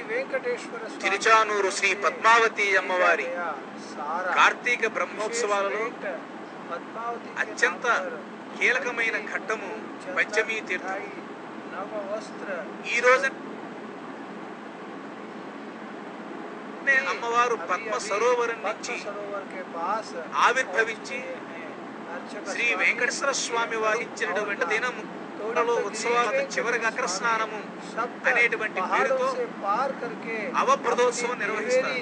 వెంకటేశ్వర స్వామి తిరుచానూరు శ్రీ పద్మావతి అమ్మవారి गया सारा కార్తీక బ్రహ్మోత్సవాలలో పద్మావతి के అత్యంత नाम पर కీలకమైన ఘట్టము పంచమీ తీర్థం मिठाई, नव वस्त्र ఈ రోజు అమ్మవారు अभी- పద్మ अभी సరోవరం पद्म నుంచి सरोवर के पास ఆవిర్భవించి अर्चक శ్రీ स्वामी వెంకటేశ్వర స్వామి వారించినటువంటి దినము లో ఉత్సవాల చివరిగా అగ్ర స్నానము అనేటువంటి పేరుతో అవప్రదోత్సవం నిర్వహిస్తారు.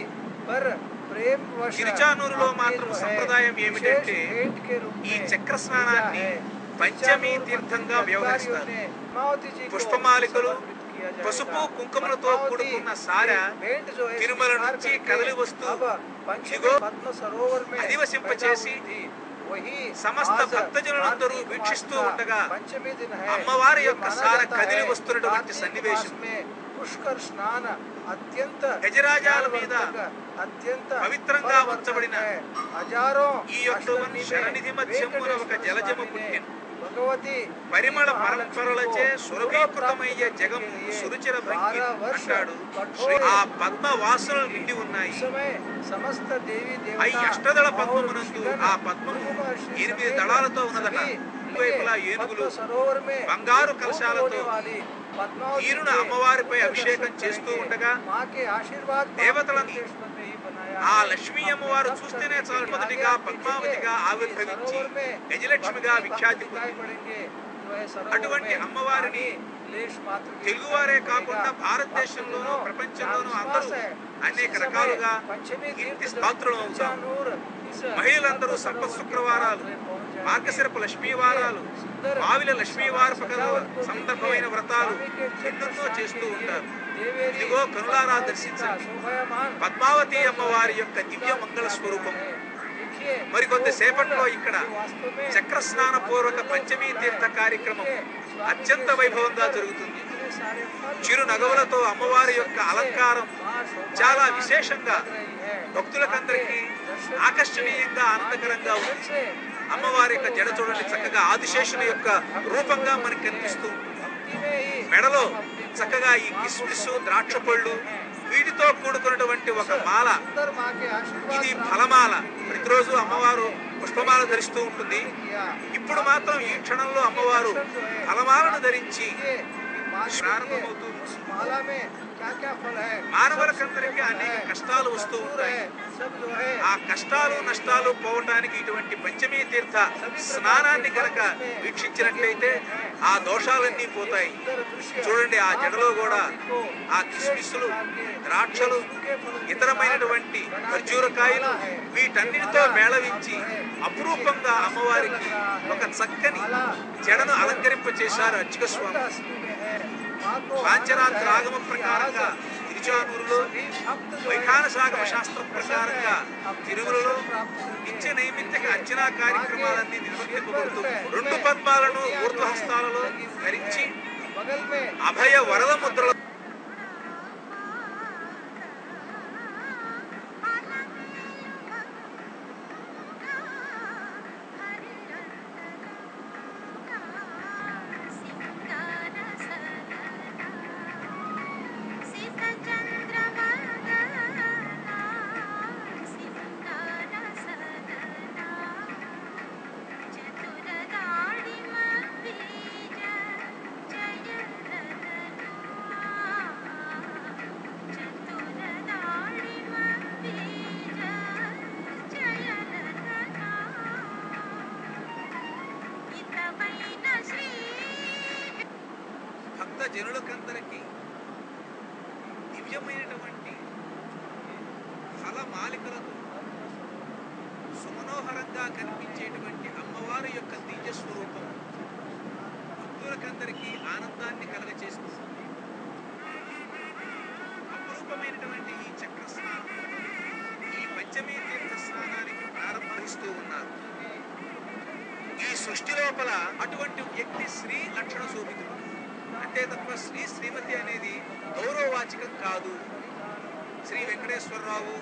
తిరుచానూరులో మాత్రం సంప్రదాయం ఏమిటంటే ఈ చక్ర స్నానాన్ని పంచమీ తీర్థంగా వ్యవహరిస్తారు పుష్పమాలికలు పసుపు కుంకుమలతో కూడుకున్న సార తిరుమల నుంచి కదలి వస్తూ ఇదిగో అధివసింపచేసి సమస్త భక్తజనులందరూ వీక్షిస్తూ ఉండగా అమ్మవారి యొక్క సార కదిలి వస్తున్నటువంటి సన్నివేశం పుష్కర్ స్నాన అత్యంత గజరాజాల మీద అత్యంత పవిత్రంగా ఉంచబడిన హజారో ఈ యొక్క శరణిధి మధ్యమున ఒక జలజము పుట్టిన భగవతి పరిమళ పరంపరలచే సురభీకృతమయ్యే జగము సురుచిర భంగి అంటాడు శ్రీ ఆ పద్మ వాసనలు నిండి ఉన్నాయి సమస్త దేవి ఆ అష్టదళ పద్మమునందు ఆ పద్మము ఎనిమిది దళాలతో ఉన్నదట వైపులా ఏనుగులు బంగారు కలశాలతో ఈరును అమ్మవారిపై అభిషేకం చేస్తూ ఉండగా దేవతలను ఆ లక్ష్మీ అమ్మవారు చూస్తేనే చాలు మొదటిగా పద్మావతిగా ఆవిర్భవించి గజలక్ష్మిగా విఖ్యాతి పొందింది అటువంటి అమ్మవారిని తెలుగువారే కాకుండా భారతదేశంలోనూ ప్రపంచంలోనూ అందరూ అనేక రకాలుగా కీర్తి స్తోత్రం అవుతాం మహిళలందరూ సప్త శుక్రవారాలు మార్గశిరపు లక్ష్మీవారాలు మావిల లక్ష్మీవార సందర్భమైన వ్రతాలు ఎన్నెన్నో చేస్తూ ఉంటారు ఇదిగో కనులారా దర్శించండి పద్మావతి అమ్మవారి యొక్క దివ్య మంగళ స్వరూపం మరికొద్ది సేపట్లో ఇక్కడ చక్ర స్నాన పూర్వక పంచమీ తీర్థ కార్యక్రమం అత్యంత వైభవంగా జరుగుతుంది చిరు నగవులతో అమ్మవారి యొక్క అలంకారం చాలా విశేషంగా భక్తులకందరికీ ఆకర్షణీయంగా ఆనందకరంగా ఉంది అమ్మవారి యొక్క జడ చూడండి చక్కగా ఆదిశేషుని యొక్క రూపంగా మనకి కనిపిస్తూ ఉంటుంది మెడలో చక్కగా ఈ కిస్మిస్ ద్రాక్ష పళ్ళు వీటితో కూడుకున్నటువంటి ఒక మాల ఇది ఫలమాల ప్రతిరోజు అమ్మవారు పుష్పమాల ధరిస్తూ ఉంటుంది ఇప్పుడు మాత్రం ఈ క్షణంలో అమ్మవారు ఫలమాలను ధరించి ప్రారంభమవుతూ మానవులకందరికీ అనేక కష్టాలు వస్తూ ఉంటాయి ఆ కష్టాలు నష్టాలు పోవటానికి ఇటువంటి పంచమీ తీర్థ స్నానాన్ని కనుక వీక్షించినట్లయితే ఆ దోషాలన్నీ పోతాయి చూడండి ఆ జడలో కూడా ఆ కిస్మిస్సులు ద్రాక్షలు ఇతరమైనటువంటి ఖర్జూరకాయలు వీటన్నిటితో మేళవించి అపురూపంగా అమ్మవారికి ఒక చక్కని జడను అలంకరింప చేశారు అర్చక స్వామి పాంచరాత్ర ఆగమ ప్రకారంగా తిరుచానూరులో వైఖాన సాగమ శాస్త్రం ప్రకారంగా తిరుమలలో నిత్య నైమిత్తిక అర్చనా కార్యక్రమాలన్నీ నిర్వర్తింపబడుతూ రెండు పద్మాలను ఊర్ధ్వహస్తాలలో ధరించి అభయ వరద ముద్రల భక్త జనులకందరికీ దివ్యమైనటువంటి ఫలమాలికలతో సుమనోహరంగా కనిపించేటువంటి అమ్మవారి యొక్క దివ్య స్వరూపం భక్తులకందరికీ ఆనందాన్ని కలగచేస్తుంది అపురూపమైనటువంటి ఈ చక్ర స్నానం ఈ పంచమీ తీర్థ స్నానానికి ప్రారంభిస్తూ ఉన్నారు ఈ సృష్టి లోపల అటువంటి వ్యక్తి శ్రీ లక్షణ శోభితుడు అంతే తప్ప శ్రీ శ్రీమతి అనేది గౌరవవాచకం కాదు శ్రీ వెంకటేశ్వరరావు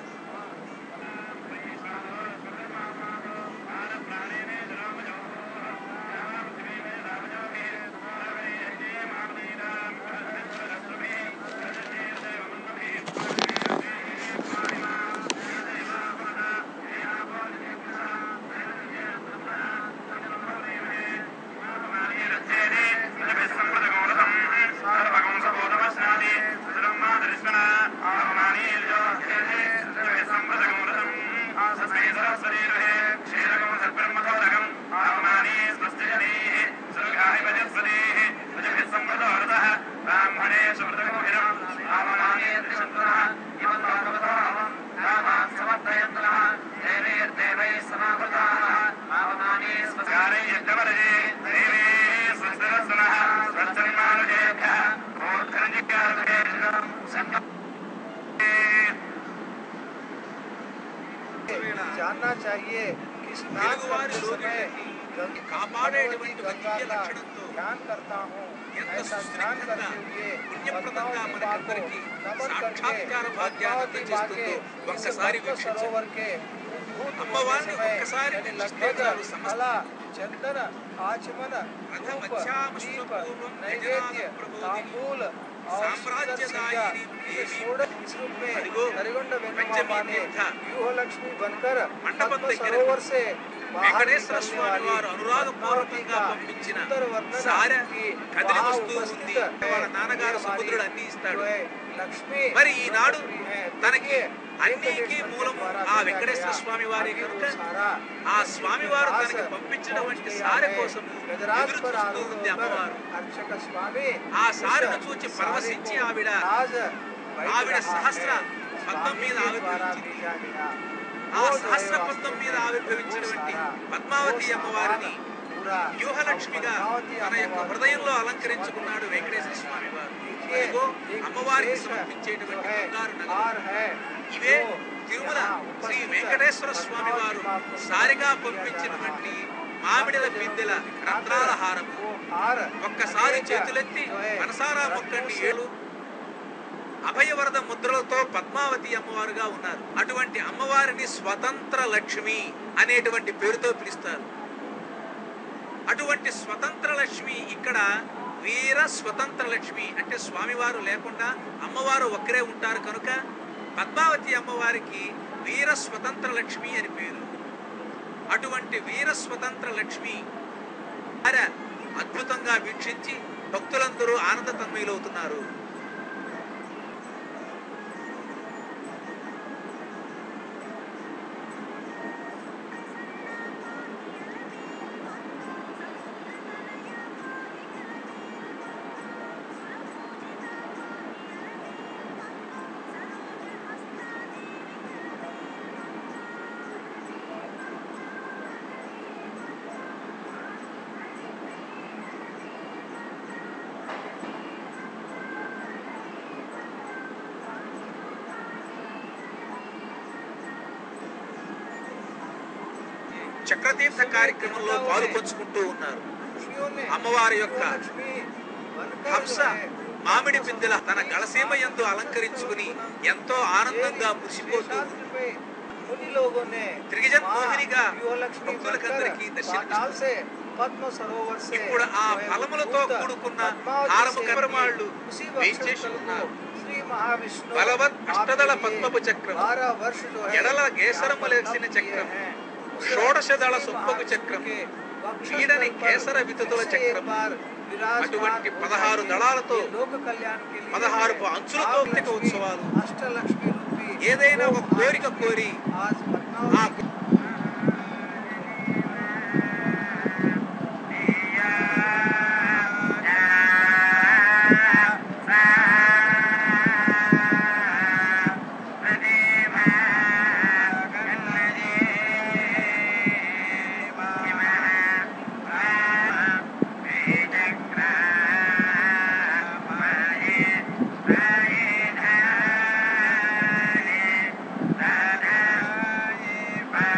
जानना चाहिए कि स्नान తెలుగువారి करते समय రోగిని गंग- కాపాడేటువంటి भगवती ఒక गंगा దివ్య का లక్షణంతో ध्यान करता हूँ ఎంత ऐसा ध्यान సుశ్రీకంగా करते हुए పుణ్యప్రదంగా पद्मावती माँ को మనకందరికీ नमन సాక్షాత్కార करके భాగ్యాన్ని पद्मावती माँ के అందజేస్తుందో इस ఒక్కసారి भक्त వీక్షించండి सरोवर के उद्भूत అమ్మవారిని होने समय ఒక్కసారి यानी వీక్షిస్తే लगभग చాలు సమస్త कला चंदन आचमन रथ धूप मध्यामश्च दीप पूर्वं नैवेद्य गजराज प्रबोधिनी, तांबूल और साम्राज्यदायिनी सुंदर सज्जा, देवी, ये षोडश इस रूप में अदिगो, हरिगुंड पंचमी वेणुमामा ने तीर्थ, व्यूह लक्ष्मी बनकर मंडपम पद्म దగ్గరకు सरोवर से बाहर వెంకటేశ్వర निकलने స్వామి वाली వారు అనురాగపూర్వకంగా पद्मावती का పంపించిన सुंदर वर्णन సారె की కదిలి वहाँ వస్తూ उपस्थित ఉంది है। వాళ్ళ నాన్నగారు ये సముద్రుడు हमारी అన్ని ఇస్తాడు जो है లక్ష్మి మరి ఈనాడు లక్ష్మి है। తనకి देखिए, అన్నిటికీ వెంకటేశ్వర మూలము ద్వారా ఆ भेजा వెంకటేశ్వర गया। స్వామి వారే आखिर కనుక वो सारा ఆ స్వామివారు पास తనకి పంపించినటువంటి पहुंच సారె गया है। కోసం गजराज ఎదురు पर చూస్తూ आरूढ़ ఉంది होकर అమ్మవారు अर्चक स्वामी ఆ उस సారెను చూచి सारे పరవశించి को ఆవిడ आज बैठ ఆవిడ रहा సహస్ర है। పద్మం మీద स्वामी के द्वारा ఆవిర్భవించింది भेजा गया। ఆ वो जो है సహస్ర वास्तव పద్మం మీద में ఆవిర్భవించినటువంటి वो सारा- పద్మావతి वो అమ్మవారిని सामान पूरा వ్యూహలక్ష్మిగా పద్మావతి తన యొక్క అమ్మవారు హృదయంలో అలంకరించుకున్నాడు వెంకటేశ్వర స్వామి వారు అదిగో అమ్మవారికి సమర్పించేటువంటి బంగారు నగలు ఇవే తిరుమల శ్రీ వెంకటేశ్వర స్వామి వారు సారిగా పంపించినటువంటి మామిడిల బిందెల రత్నాల హారము ఒక్కసారి చేతులెత్తి మనసారా మొక్కండి ఏಳು అభయవరద ముద్రలతో పద్మావతి అమ్మవారుగా ఉన్నారు అటువంటి అమ్మవారిని స్వతంత్ర లక్ష్మి అనేటువంటి పేరుతో పిలుస్తారు అటువంటి స్వతంత్ర లక్ష్మి ఇక్కడ వీర స్వతంత్ర లక్ష్మి అంటే స్వామివారు లేకుండా అమ్మవారు ఒక్కరే ఉంటారు కనుక పద్మావతి అమ్మవారికి వీర స్వతంత్ర లక్ష్మి అని పేరు అటువంటి వీర స్వతంత్ర లక్ష్మి ఆర అద్భుతంగా వీక్షించి భక్తులందరూ ఆనంద తన్మయులవుతున్నారు చక్రతీర్థ కార్యక్రమంలో పాలు పంచుకుంటూ ఉన్నారు అమ్మవారి యొక్క హంస మామిడి పిందెల తన గళసీమ యందు అలంకరించుకుని ఎంతో ఆనందంగా మురిసిపోతూ త్రిగజన్ మోహినిగా భక్తులకందరికీ దర్శనమిస్తుంది ఇప్పుడు ఆ ఫలములతో కూడుకున్న హారము కరమాళ్ళు వేయించేసి ఉన్నారు బలవత్ అష్టదళ పద్మపు చక్రం ఎడల గేసరములేసిన చక్రం షోడశదళ సొంపకు చక్రం వీడని కేసర వితుతుల చక్రం అటువంటి పదహారు దళాలతో పదహారు అంచులతో అంతిక ఉత్సవాలు ఏదైనా ఒక కోరిక కోరి ఆ Bye.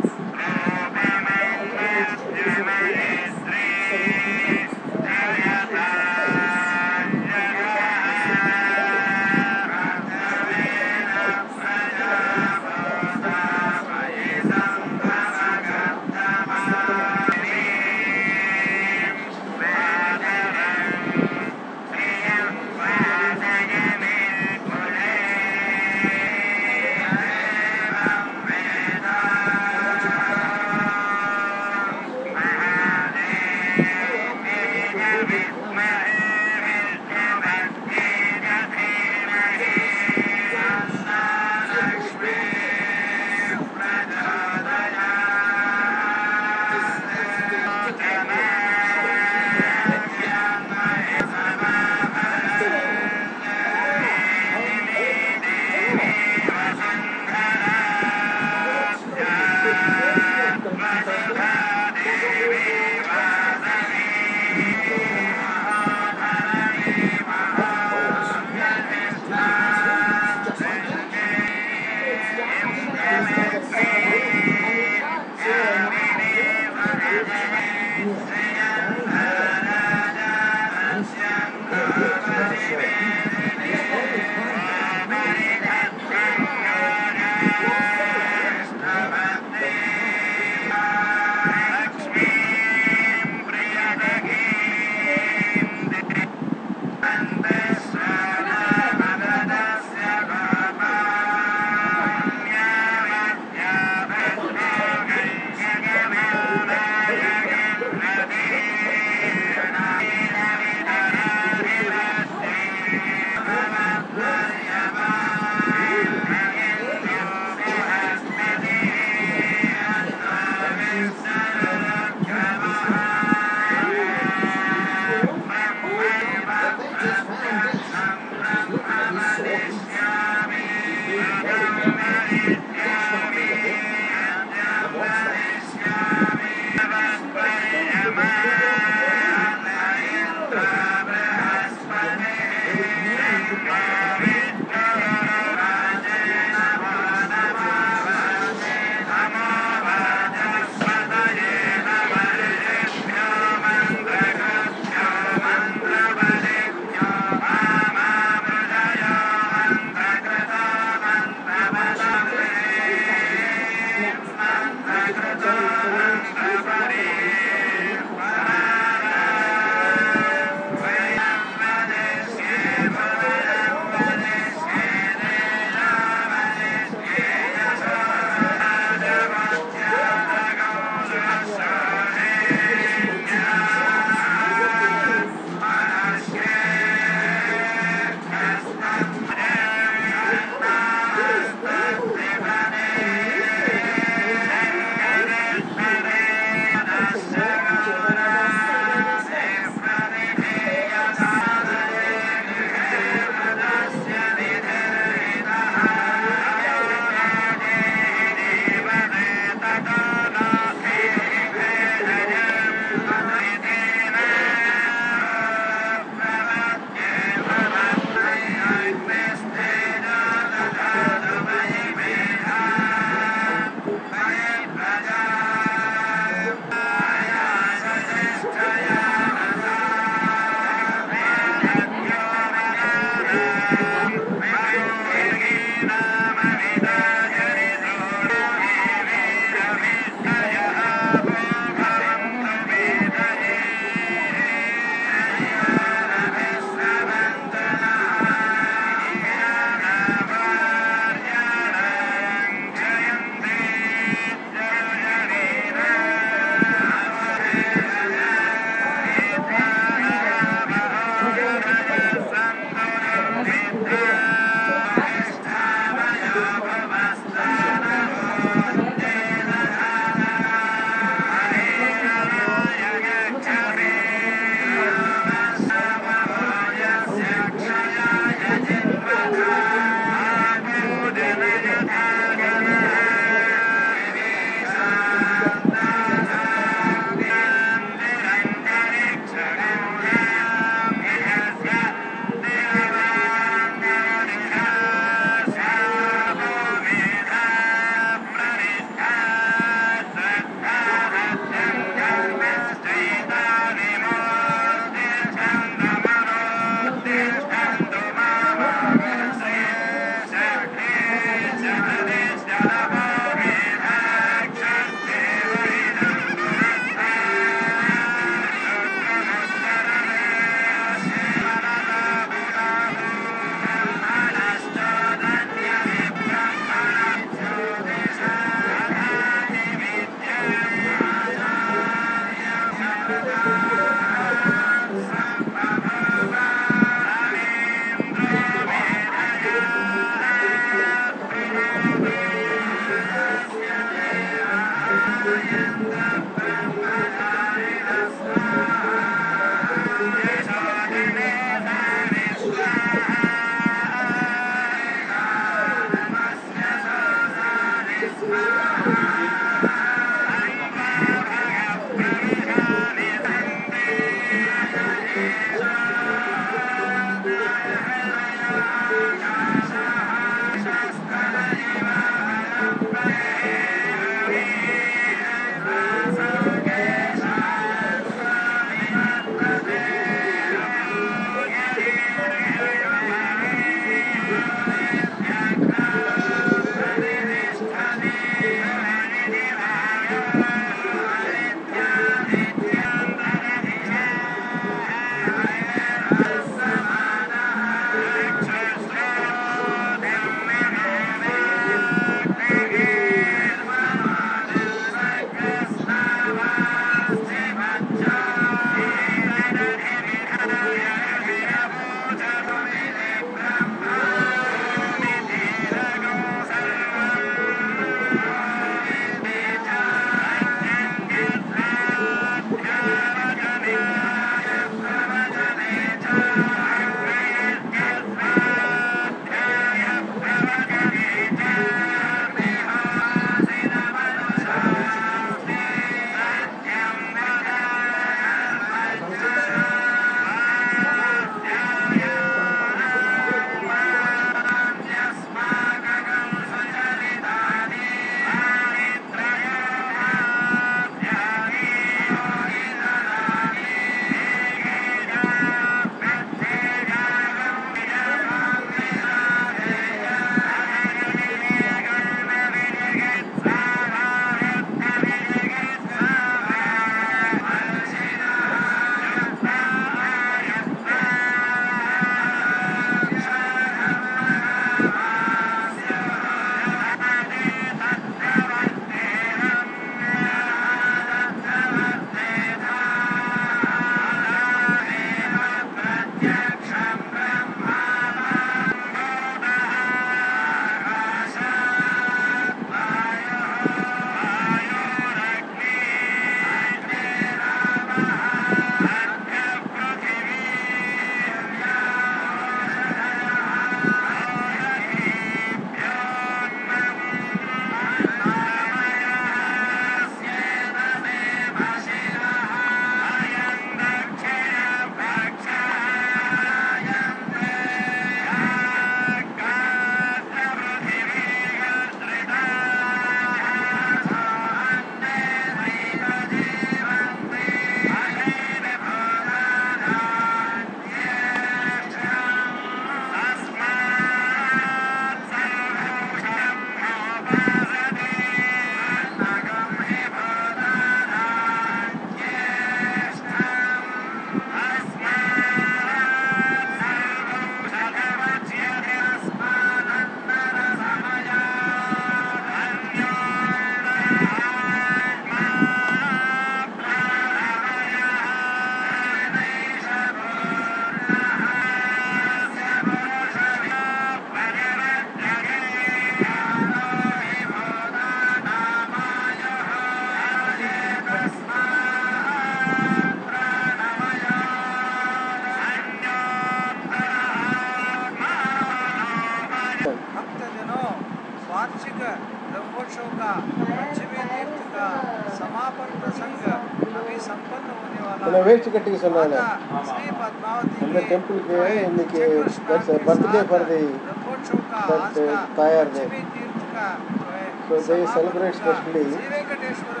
समापन प्रसंग अभी संपन्न होने वाला మన వేస్ట్ కట్టికి సున్నాను माता श्री पद्मावती हमने के टेम्पल के जो है इनके चक्र स्नान that's a के birthday साथ for the रथोत्सव का that, आज uh, का Tayar Day. पंचमी तीर्थ का जो है So they समापन celebrate होगा। specially. श्री वेंकटेश्वर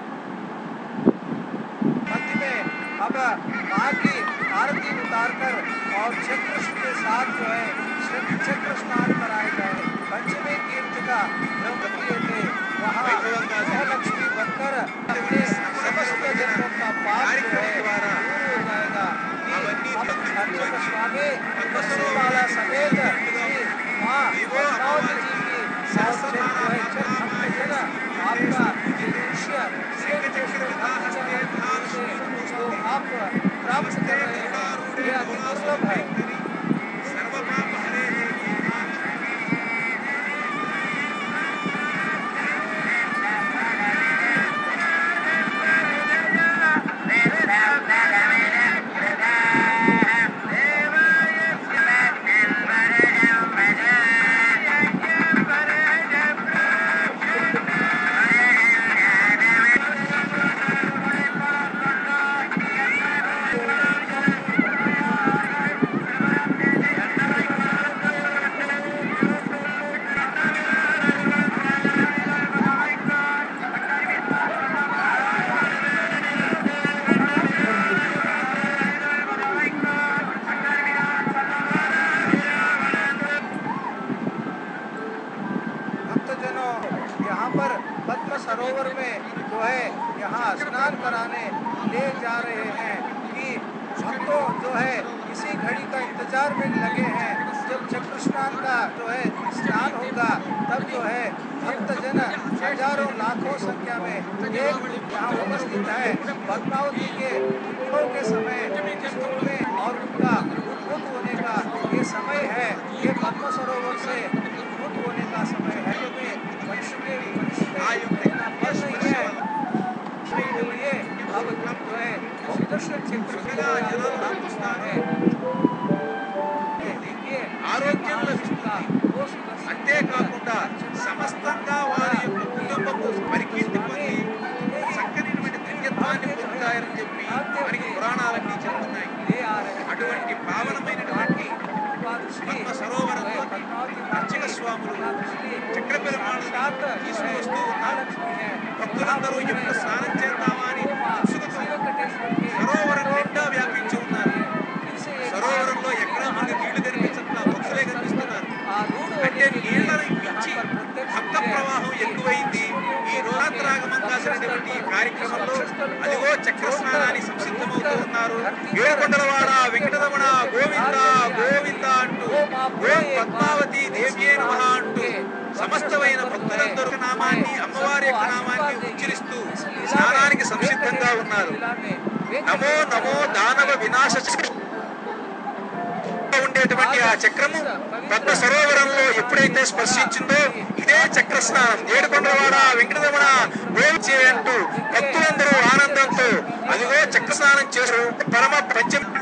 मंदिर में अब माँ की आरती उतारकर और चक्र के साथ जो है चक्र- चक्र स्नान कराए गए पंचमी तीर्थ का ब्रह्मप्रिय थे वहाँ लक्ष्मी बनकर अपने समस्त जन्मों का पाप जो है दूर हो जाएगा कि हम अर्चक स्वामी वसुबाला समेत श्री माँ पद्मावती जी की साथ जो है जन भक्तजन आपका शिष्य श्री वेंकटेश्वर धाम से जो आप प्राप्त कर रहे हैं ये अति दुर्लभ है సర్వపాప హరే भक्तजनों यहाँ पर पद्म सरोवर में जो है यहाँ स्नान कराने ले जा रहे हैं कि भक्तों जो है इसी घड़ी का इंतजार में लगे हैं जब चक्र स्नान का जो है स्नान होगा तब जो है भक्तजन हजारों लाखों संख्या में एक यहाँ उपस्थित है पद्मावती के उत्सव के समय सुनने और उनका उद्भुत होने का ये समय है ये पद्म सरोवर से उद्भुत होने का समय है में मनुष्य के मनुष्य में इतना बल नहीं है इसके लिए अब हम जो है सुदर्शन चक्र का जलाल है देखिए ఆరోగ్యం లభిస్తుంది वो सुदर्शन అంతేకాకుండా సమస్తంగా వారి యొక్క కుటుంబము పరికీర్తి పొంది చక్కనైనటువంటి దివ్యత్వాన్ని పొందుతారని చెప్పి మనకి పురాణాలన్నీ చెప్తున్నాయి ले आ रहे हैं అటువంటి పావనమైనటువంటి పద్మ సరోవరంలో అర్చక స్వాములు చక్ర పెరుమాళ్ తీసుకువస్తూ ఉన్నారు భక్తులందరూ ఎప్పుడు స్నానం చేద్దామా అని ఉత్సుకత సరోవరం నిండా వ్యాపించి ఉన్నారు సరోవరంలో ఎక్కడా మనకి నీళ్లు కనిపించట్లా భక్తులే కనిపిస్తున్నారు అంటే నీళ్లను మించి భక్త ప్రవాహం ఎక్కువైంది ఈ రోరాత్రాగమం కాసినటువంటి ఈ కార్యక్రమంలో అదిగో చక్ర స్నానానికి సంసిద్ధమవుతూ ఉన్నారు ఏడుకొండలవాడ వెంకటరమణ గోవింద గోవింద అంటూ ఓం పద్మావతి దేవ్యే నమః అంటూ సమస్తమైన భక్తులందరూ నామాన్ని అమ్మవారి యొక్క నామాన్ని ఉచ్చరిస్తూ స్నానానికి సంసిద్ధంగా ఉన్నారు నమో నమో దానవ వినాశ ఉండేటువంటి ఆ చక్రము పద్మ సరోవరంలో ఎప్పుడైతే స్పర్శించిందో ఇదే చక్ర స్నానం ఏడుకొండలవాడ వెంకటరమణ గోవించే అంటూ భక్తులందరూ ఆనందంతో అదిగో చక్ర స్నానం చేశారు పరమ పంచమి